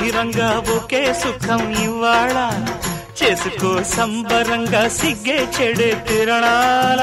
సమీరంగా ఒకే సుఖం ఇవాళ చేసుకో సంబరంగా సిగ్గే చెడే తిరణాల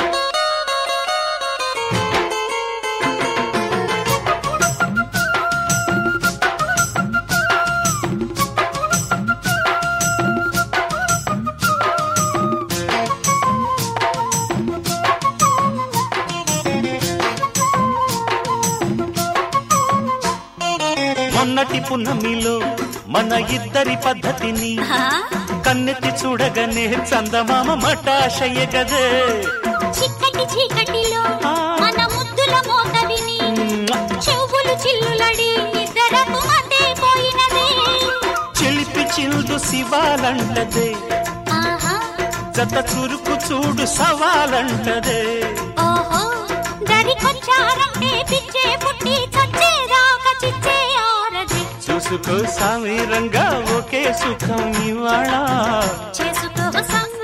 మొన్నటి పున్నమిలో మన ఇద్దరి పద్ధతిని ఆ, కన్నెత్తి చూడగానే చందమామ మటాశయ్య గదే చిక్కటి చీకటిలో మన ముద్దుల మోత విని చెవులు చిల్లులడి నిద్రకు మతే పోయినదే చిలిపి చిల్దు శివాలంటదే ఆహా జత చురుకు చూడు సవాలంటదే ఓహో దరికొచ్చారంటే పిచ్చే పుట్టి చచ్చేదాకా చిచ్చే ఆరది చూసుకో సమీరంగా ఒకే సుఖం ఇవాళ చేసుకో సం